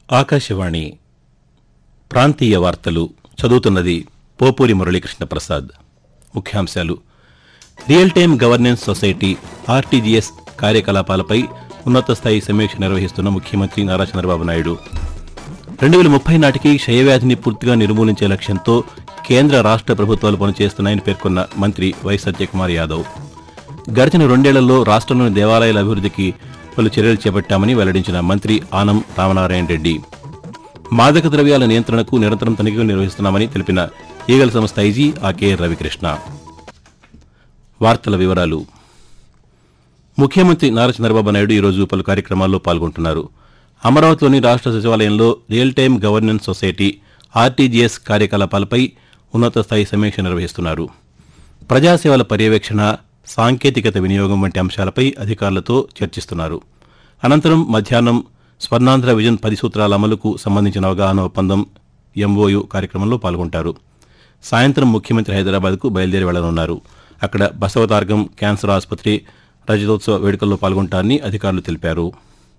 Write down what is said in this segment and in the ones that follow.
ఆకాశవాణి ప్రాంతీయ వార్తలు చదువుతున్నది పోపూరి మురళీకృష్ణ ప్రసాద్ ముఖ్యాంశాలు real time governance society RTGS కార్యకలాపాలపై ఉన్నత స్థాయి సమీక్ష నిర్వహిస్తున్న ముఖ్యమంత్రి నారా చంద్రబాబు నాయుడు రెండు వేల ముప్పై నాటికి క్షయవ్యాధిని పూర్తిగా నిర్మూలించే లక్ష్యంతో కేంద్ర రాష్ట్ర ప్రభుత్వాలు పనిచేస్తున్నాయని పేర్కొన్న మంత్రి వై సత్యకుమార్ యాదవ్ గడిచిన రెండేళ్లలో రాష్ట్రంలోని దేవాలయాల అభివృద్ధికి పలు చర్యలు చేపట్టామని వెల్లడించిన మంత్రి ఆనం రామనారాయణ రెడ్డి మాదక ద్రవ్యాల నియంత్రణకు నిరంతరం తనిఖీలు నిర్వహిస్తున్నామని తెలిపిన ఈగల సంస్థ ఐజీ ఆకే రవికృష్ణ వార్తల వివరాలు ముఖ్యమంత్రి నారా చంద్రబాబు నాయుడు ఈరోజు పలు కార్యక్రమాల్లో పాల్గొంటున్నారు అమరావతిలోని రాష్ట్ర సచివాలయంలో real time governance society RTGS కార్యకలాపాలపై ఉన్నత స్థాయి సమీక్ష నిర్వహిస్తున్నారు ప్రజాసేవల పర్యవేక్షణ సాంకేతికత వినియోగం వంటి అంశాలపై అధికారులతో చర్చిస్తున్నారు అనంతరం మధ్యాహ్నం స్వర్ణాంధ్ర విజన్ పది సూత్రాల అమలుకు సంబంధించిన అవగాహన ఒప్పందం ఎంఓయు కార్యక్రమంలో పాల్గొంటారు సాయంత్రం ముఖ్యమంత్రి హైదరాబాద్కు బయలుదేరి వెళ్లనున్నారు అక్కడ బసవతార్గం క్యాన్సర్ ఆసుపత్రి రజతోత్సవ వేడుకల్లో పాల్గొంటారని అధికారులు తెలిపారు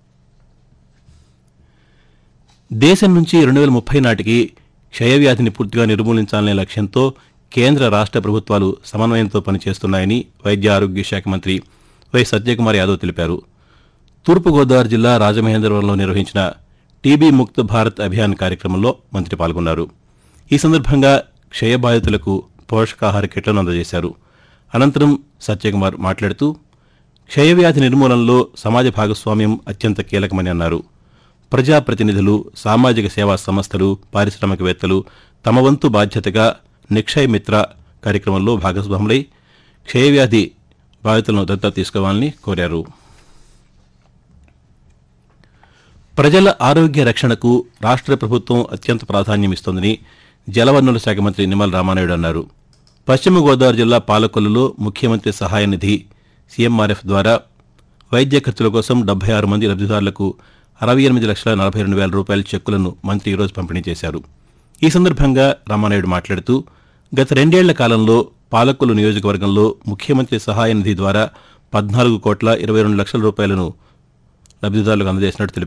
దేశం నుంచి రెండు వేల ముప్పై నాటికి క్షయవ్యాధిని పూర్తిగా నిర్మూలించాలనే లక్ష్యంతో కేంద్ర రాష్ట్ర ప్రభుత్వాలు సమన్వయంతో పనిచేస్తున్నాయని వైద్య ఆరోగ్య శాఖ మంత్రి వై సత్యకుమార్ యాదవ్ తెలిపారు తూర్పుగోదావరి జిల్లా రాజమహేంద్రవరంలో నిర్వహించిన టీబీ ముక్త్ భారత్ అభియాన్ కార్యక్రమంలో మంత్రి పాల్గొన్నారు ఈ సందర్భంగా క్షయబాధితులకు పోషకాహార కిట్లను అందజేశారు అనంతరం సత్యకుమార్ మాట్లాడుతూ క్షయవ్యాధి నిర్మూలనలో సమాజ భాగస్వామ్యం అత్యంత కీలకమని అన్నారు ప్రజాప్రతినిధులు సామాజిక సేవా సంస్థలు పారిశ్రామికవేత్తలు తమ వంతు బాధ్యతగా నిక్షయ్ మిత్ర కార్యక్రమంలో భాగస్వాములై క్షయవ్యాధి బాధితులను దత్తత తీసుకోవాలని కోరారు ప్రజల ఆరోగ్య రక్షణకు రాష్ట్ర ప్రభుత్వం అత్యంత ప్రాధాన్యమిస్తోందని జలవనరుల శాఖ మంత్రి నిమ్మల రామానాయుడు అన్నారు పశ్చిమ గోదావరి జిల్లా పాలకొల్లులో ముఖ్యమంత్రి సహాయ నిధి సీఎంఆర్ఎఫ్ ద్వారా వైద్య ఖర్చుల కోసం డెబ్బై ఆరు మంది లబ్దిదారులకు అరవై ఎనిమిది లక్షల నలభై రెండు వేల రూపాయల చెక్కులను మంత్రి ఈరోజు పంపిణీ చేశారు ఈ సందర్భంగా రామానాయుడు మాట్లాడుతూ గత రెండేళ్ల కాలంలో పాలకొల్లు నియోజకవర్గంలో ముఖ్యమంత్రి సహాయ నిధి ద్వారా పద్నాలుగు కోట్ల ఇరవై రెండు లక్షల రూపాయలను లబ్దిదారులకు అందజేసినట్టు తెలిపారు